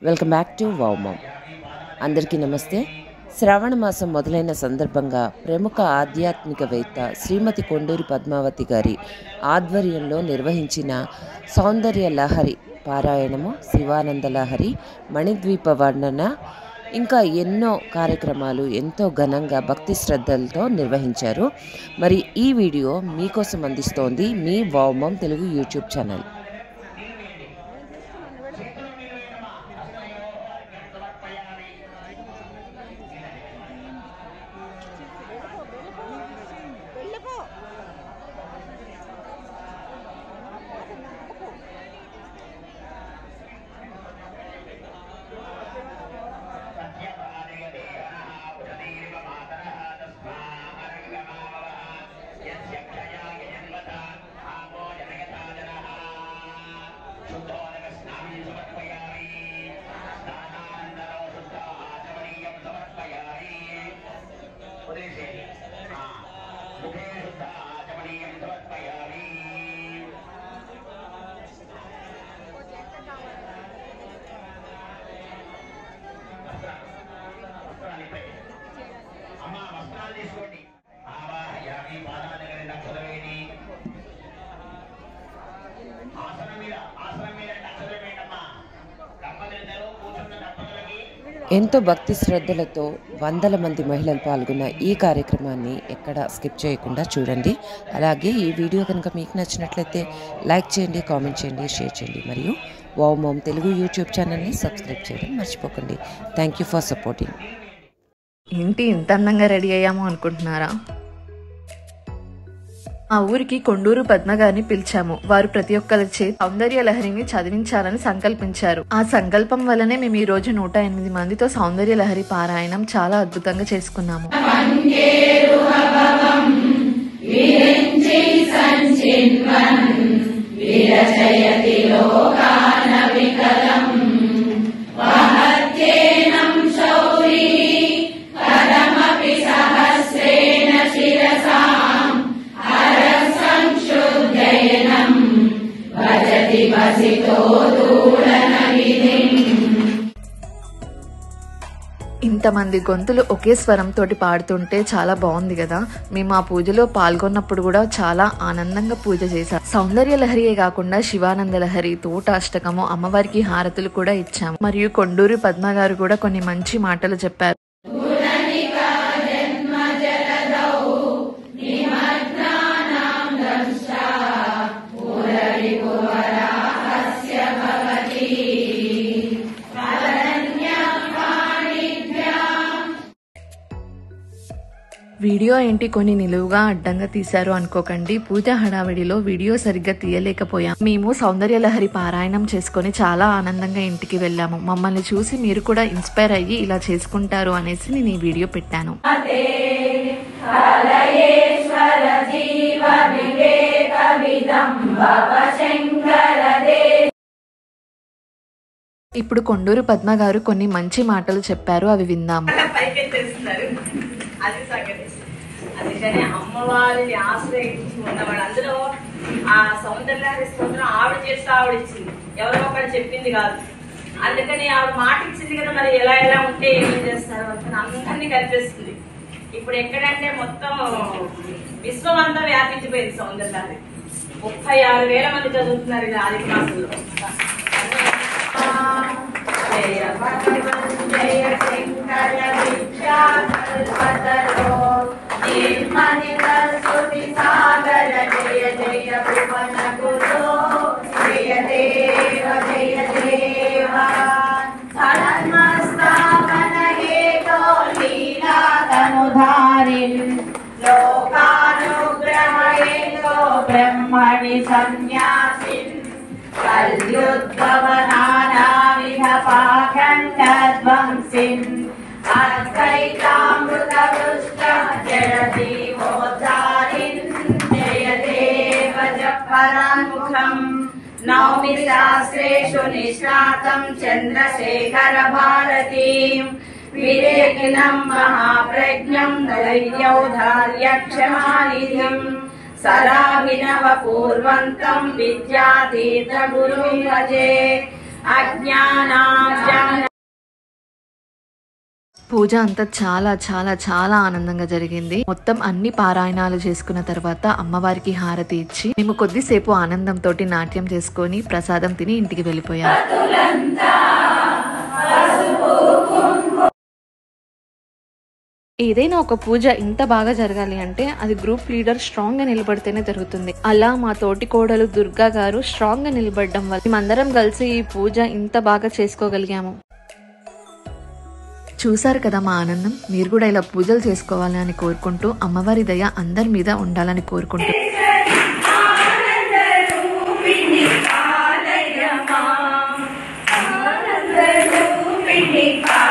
welcome back to వామం అందరికీ నమస్తే శ్రావణ మాసం మొదలైన సందర్భంగా ప్రముఖ ఆధ్యాత్మికవేత్త శ్రీమతి కొండూరి పద్మావతి గారి ఆధ్వర్యంలో నిర్వహించిన సౌందర్య లహరి పారాయణము శివానంద లహరి మణిద్వీప వర్ణన ఇంకా ఎన్నో కార్యక్రమాలు ఎంతో ఘనంగా భక్తి శ్రద్ధలతో నిర్వహించారు మరి ఈ వీడియో మీకోసం అందిస్తోంది మీ వామం తెలుగు యూట్యూబ్ ఛానల్ అమ్మ వస్త్రాలు తీసుకోండి ఆవాహయామి పాదాల దగ్గర నక్షత్రవేణి ఆసనం మీద ఆసనం మీద నక్షత్రవేణమ్మా దంపతులిద్దరూ కూర్చున్న దంపతులకి ఎంతో భక్తి శ్రద్ధలతో వందల మంది మహిళలు పాల్గొన్న ఈ కార్యక్రమాన్ని ఎక్కడ స్కిప్ చేయకుండా చూడండి అలాగే ఈ వీడియో కనుక మీకు నచ్చినట్లయితే లైక్ చేయండి కామెంట్ చేయండి షేర్ చేయండి మరియు వావ్ మామ్ తెలుగు యూట్యూబ్ ఛానల్ని సబ్స్క్రైబ్ చేయడం మర్చిపోకండి థ్యాంక్ యూ ఫర్ సపోర్టింగ్ ఏంటి ఇంత అందంగా రెడీ అయ్యాము అనుకుంటున్నారా ఆ ఊరికి కొండూరు పద్మ గారిని పిలిచాము వారు ప్రతి ఒక్కరిచే సౌందర్య లహరిని చదివించాలని సంకల్పించారు ఆ సంకల్పం వల్లనే మేము ఈ రోజు నూట ఎనిమిది మందితో సౌందర్య లహరి పారాయణం చాలా అద్భుతంగా చేసుకున్నాము ఇంతమంది గొంతులు ఒకే స్వరంతోటి పాడుతుంటే చాలా బాగుంది కదా మేము ఆ పూజలో పాల్గొన్నప్పుడు కూడా చాలా ఆనందంగా పూజ చేశాం సౌందర్య లహరియే కాకుండా శివానంద లహరి తోట అష్టకము అమ్మవారికి హారతులు కూడా ఇచ్చాము మరియు కొండూరి పద్మ గారు కూడా కొన్ని మంచి మాటలు చెప్పారు వీడియో ఏంటి కొన్ని నిలువుగా అడ్డంగా తీశారు అనుకోకండి పూజ హడావిడిలో వీడియో సరిగ్గా తీయలేకపోయాం మేము సౌందర్య లహరి పారాయణం చేసుకొని చాలా ఆనందంగా ఇంటికి వెళ్ళాము మమ్మల్ని చూసి మీరు కూడా ఇన్స్పైర్ అయ్యి ఇలా చేసుకుంటారు అనేసి నేను ఈ వీడియో పెట్టాను ఇప్పుడు కొండూరు పద్మ గారు కొన్ని మంచి మాటలు చెప్పారు అవి విందాము పైకెత్తేస్తున్నారు అది సంగతి అందుకని అమ్మవారిని ఆశ్రయించి ఉన్నవాడు అందులో ఆ సౌందర్యాన్ని స్తోత్రం ఆవిడ చేస్తే ఆవిడ ఇచ్చింది ఎవరో ఒకటి చెప్పింది కాదు అందుకని ఆవిడ మాట ఇచ్చింది కదా మరి ఎలా ఎలా ఉంటే ఏం చేస్తారు అందుకని అందరినీ కల్పిస్తుంది ఇప్పుడు ఎక్కడంటే మొత్తం విశ్వం అంతా వ్యాపించిపోయింది సౌందర్యాన్ని ముప్పై ఆరు వేల మంది చదువుతున్నారు ఇది ఆది క్లాసుల్లో జయ భగవన్ జయ శంకర విద్యాకల్పతరో నిర్మలిత స్తుతి సాగర జయ జయ భువన గురో జయ దేవ జయ దేవ ధర్మస్థాపన హేతో లీలా తనుధారిన్ లోకానుగ్రహ హేతో బ్రహ్మణి సన్యాసిన్ కల్యుద్భవనానావిధ పాఖండధ్వంసిన్ అద్వైతామృతపుష్ట జడదీవోద్ధారిన్ జయ దేవ జపరాన్ముఖం నౌమి శాస్త్రేషు నిష్ణాతం చంద్రశేఖర భారతీం వివేకినం మహాప్రజ్ఞం ధైర్యౌధార్యక్షమానిధిం సరాభినవ పూర్వంతం విద్యాతీర్థ గురుం భజే అజ్ఞానాభ్యం పూజ అంతా చాలా చాలా చాలా ఆనందంగా జరిగింది మొత్తం అన్ని పారాయణాలు చేసుకున్న తర్వాత అమ్మవారికి హారతి ఇచ్చి మేము కొద్దిసేపు ఆనందంతో నాట్యం చేసుకొని ప్రసాదం తిని ఇంటికి వెళ్ళిపోయాము ఏదైనా ఒక పూజ ఇంత బాగా జరగాలి అంటే అది గ్రూప్ లీడర్ స్ట్రాంగ్ గా నిలబడితేనే జరుగుతుంది అలా మా తోటి కోడలు దుర్గా గారు స్ట్రాంగ్ గా నిలబడడం వల్ల మేమందరం కలిసి ఈ పూజ ఇంత బాగా చేసుకోగలిగాము చూసారు కదా మా ఆనందం మీరు కూడా ఇలా పూజలు చేసుకోవాలని అని కోరుకుంటూ అమ్మవారి దయ అందరి మీద ఉండాలని కోరుకుంటూ ఆనందరూపిణి